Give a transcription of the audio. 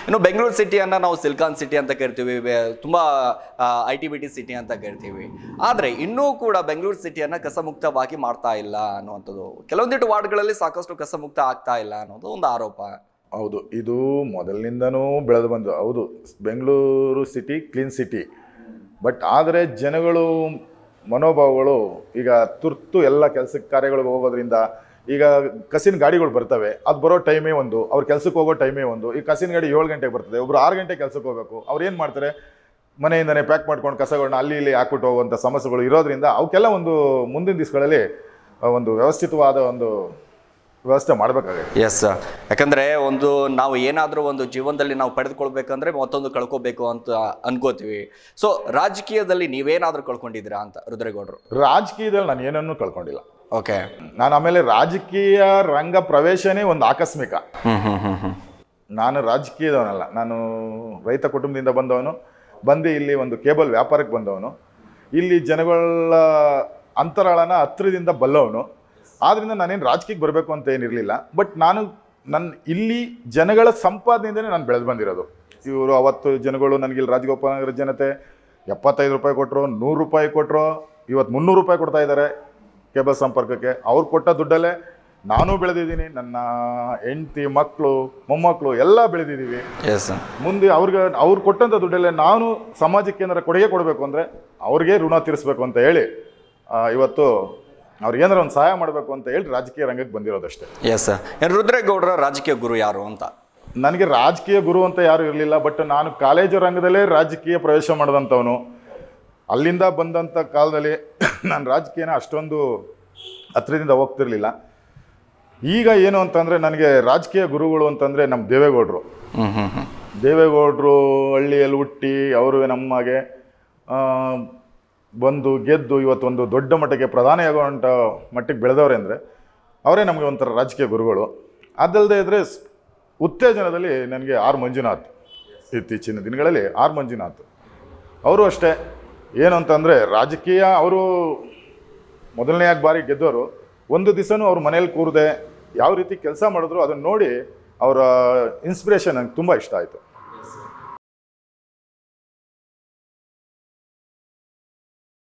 ಇನ್ನು ಬೆಂಗಳೂರು ಸಿಟಿಯನ್ನು ನಾವು silicon city ಅಂತ ಕರಿತೀವಿ ಬೆ- ತುಂಬ I T B T city ಅಂತ ಕರಿತೀವಿ ಆದರೆ ಇನ್ನೂ ಕೂಡ ಬೆಂಗಳೂರು ಸಿಟಿಯನ್ನು ಕಸಮುಕ್ತವಾಗಿ ಮಾಡ್ತಾ ಇಲ್ಲ ಅನ್ನುವಂಥದ್ದು ಕೆಲವೊಂದಿಟ್ಟು ವಾರ್ಡ್ಗಳಲ್ಲಿ ಸಾಕಷ್ಟು ಕಸಮುಕ್ತ ಆಗ್ತಾ ಇಲ್ಲ ಅನ್ನೋದು ಒಂದು ಆರೋಪ ಹೌದು ಇದು ಮೊದಲಿನಿಂದನೂ ಬೆಳೆದು ಬಂದು ಹೌದು Bengaluru city clean city but ಆದರೆ ಜನಗಳು ಮನೋಭಾವಗಳು ಈಗ ತುರ್ತು ಎಲ್ಲ ಕೆಲಸ ಕಾರ್ಯಗಳಿಗೆ ಹೋಗೋದ್ರಿಂದ ಈಗ ಕಸಿನ ಗಾಡಿಗಳು ಬರ್ತವೆ ಅದು ಬರೋ ಟೈಮೇ ಒಂದು ಅವ್ರ ಕೆಲ್ಸಕ್ಕೆ ಹೋಗೋ ಟೈಮೇ ಒಂದು ಈ ಕಸಿನ ಗಾಡಿ ಏಳು ಗಂಟೆಗೆ ಬರ್ತದೆ ಒಬ್ರು ಆರು ಗಂಟೆಗೆ ಕೆಲ್ಸಕ್ಕೆ ಹೋಗಬೇಕು ಅವ್ರು ಏನು ಮಾಡ್ತಾರೆ ಮನೆಯಿಂದನೇ ಪ್ಯಾಕ್ ಮಾಡ್ಕೊಂಡು ಕಸಗಳನ್ನ ಅಲ್ಲಿ ಇಲ್ಲಿ ಹಾಕ್ಬಿಟ್ಟು ಹೋಗುವಂಥ ಸಮಸ್ಯೆಗಳು ಇರೋದ್ರಿಂದ ಅವಕ್ಕೆಲ್ಲ ಒಂದು ಮುಂದಿನ ದಿವಸಗಳಲ್ಲಿ ಒಂದು ವ್ಯವಸ್ಥಿತವಾದ ಒಂದು ವ್ಯವಸ್ಥೆ ಮಾಡಬೇಕಾಗುತ್ತೆ ಎಸ್ ಯಾಕಂದ್ರೆ ಒಂದು ನಾವು ಏನಾದರೂ ಒಂದು ಜೀವನದಲ್ಲಿ ನಾವು ಪಡೆದುಕೊಳ್ಬೇಕಂದ್ರೆ ಮತ್ತೊಂದು ಕಳ್ಕೋಬೇಕು ಅಂತ ಅನ್ಕೋತೀವಿ ಸೊ ರಾಜಕೀಯದಲ್ಲಿ ನೀವೇನಾದರೂ ಕಳ್ಕೊಂಡಿದ್ದೀರಾ ಅಂತ ರುದ್ರೇಗೌಡರು ರಾಜಕೀಯದಲ್ಲಿ ನಾನು ಏನನ್ನೂ ಕಳ್ಕೊಂಡಿಲ್ಲ ಓಕೆ ನಾನು ಆಮೇಲೆ ರಾಜಕೀಯ ರಂಗ ಪ್ರವೇಶನೇ ಒಂದು ಆಕಸ್ಮಿಕ ಹ್ಮ್ ಹ್ಮ್ ಹ್ಮ್ ಹ್ಮ್ ನಾನು ರಾಜಕೀಯದವನಲ್ಲ ನಾನು ರೈತ ಕುಟುಂಬದಿಂದ ಬಂದವನು ಬಂದು ಇಲ್ಲಿ ಒಂದು ಕೇಬಲ್ ವ್ಯಾಪಾರಕ್ಕೆ ಬಂದವನು ಇಲ್ಲಿ ಜನಗಳ ಅಂತರಾಳನ ಹತ್ರದಿಂದ ಬಲ್ಲವನು ಆದ್ದರಿಂದ ನಾನೇನು ರಾಜಕೀಯಕ್ಕೆ ಬರಬೇಕು ಅಂತ ಏನಿರಲಿಲ್ಲ ಬಟ್ ನಾನು ನನ್ನ ಇಲ್ಲಿ ಜನಗಳ ಸಂಪಾದನೆಯಿಂದನೇ ನಾನು ಬೆಳೆದು ಬಂದಿರೋದು ಇವರು ಅವತ್ತು ಜನಗಳು ನನಗೆ ಇಲ್ಲಿ ರಾಜಗೋಪಾಲ ನಗರ ಜನತೆ ಎಪ್ಪತ್ತೈದು ರೂಪಾಯಿ ಕೊಟ್ಟರು ನೂರು ರೂಪಾಯಿ ಕೊಟ್ಟರು ಇವತ್ತು ಮುನ್ನೂರು ರೂಪಾಯಿ ಕೊಡ್ತಾ ಇದ್ದಾರೆ ಕೇಬಲ್ ಸಂಪರ್ಕಕ್ಕೆ ಅವ್ರು ಕೊಟ್ಟ ದುಡ್ಡಲ್ಲೇ ನಾನು ಬೆಳೆದಿದ್ದೀನಿ ನನ್ನ ಹೆಂಡತಿ ಮಕ್ಕಳು ಮೊಮ್ಮಕ್ಕಳು ಎಲ್ಲ ಬೆಳೆದಿದ್ದೀವಿ ಎಸ್ ಮುಂದೆ ಅವ್ರಿಗೆ ಅವ್ರು ಕೊಟ್ಟಂಥ ದುಡ್ಡಲ್ಲೇ ನಾನು ಸಮಾಜಕ್ಕೆ ಏನಾರ ಕೊಡುಗೆ ಕೊಡಬೇಕು ಅಂದರೆ ಅವ್ರಿಗೆ ಋಣ ತೀರಿಸ್ಬೇಕು ಅಂತ ಹೇಳಿ ಆ, ಇವತ್ತು ಅವ್ರಿಗೆ ಏನಾರ ಒಂದು ಸಹಾಯ ಮಾಡಬೇಕು ಅಂತ ಹೇಳಿ ರಾಜಕೀಯ ರಂಗಕ್ಕೆ ಬಂದಿರೋದಷ್ಟೇ ಎಸ್ ರುದ್ರೇಗೌಡರ ರಾಜಕೀಯ ಗುರು ಯಾರು ಅಂತ ನನಗೆ ರಾಜಕೀಯ ಗುರು ಅಂತ ಯಾರು ಇರಲಿಲ್ಲ ಬಟ್ ನಾನು ಕಾಲೇಜು ರಂಗದಲ್ಲೇ ರಾಜಕೀಯ ಪ್ರವೇಶ ಮಾಡಿದಂಥವನು ಅಲ್ಲಿಂದ ಬಂದಂಥ ಕಾಲದಲ್ಲಿ ನಾನು ರಾಜಕೀಯನ ಅಷ್ಟೊಂದು ಹತ್ರದಿಂದ ಹೋಗ್ತಿರ್ಲಿಲ್ಲ ಈಗ ಏನು ಅಂತಂದರೆ ನನಗೆ ರಾಜಕೀಯ ಗುರುಗಳು ಅಂತಂದರೆ ನಮ್ಮ ದೇವೇಗೌಡರು ಹ್ಮ್ ಹ್ಮ್ ಹ್ಮ್ ದೇವೇಗೌಡರು ಹಳ್ಳಿಯಲ್ಲಿ ಹುಟ್ಟಿ ಅವರು ನಮಗೆ ಆ, ಬಂದು ಗೆದ್ದು ಇವತ್ತೊಂದು ದೊಡ್ಡ ಮಟ್ಟಕ್ಕೆ ಪ್ರಧಾನಿಯಾಗುವಂಥ ಮಟ್ಟಿಗೆ ಬೆಳೆದವ್ರೆ ಅಂದರೆ ಅವರೇ ನಮಗೆ ಒಂಥರ ರಾಜಕೀಯ ಗುರುಗಳು ಅದಲ್ಲದೆ ಇದ್ದರೆ ಸ್- ಉತ್ತೇಜನದಲ್ಲಿ ನನಗೆ ಆರ್ ಮಂಜುನಾಥ್ ಇತ್ತೀಚಿನ ದಿನಗಳಲ್ಲಿ ಆರ್ ಮಂಜುನಾಥ್ ಅವರು ಅಷ್ಟೇ ಏನು ಅಂತಂದರೆ ರಾಜಕೀಯ ಅವರು ಮೊದಲನೆಯಾಗಿ ಬಾರಿ ಗೆದ್ದವರು ಒಂದು ದಿವಸನೂ ಅವ್ರ ಮನೇಲಿ ಕೂರದೆ ಯಾವ ರೀತಿ ಕೆಲಸ ಮಾಡಿದ್ರು ಅದನ್ನು ನೋಡಿ ಅವರ ಇನ್ಸ್ಪಿರೇಷನ್ ನನಗೆ ತುಂಬ ಇಷ್ಟ ಆಯಿತು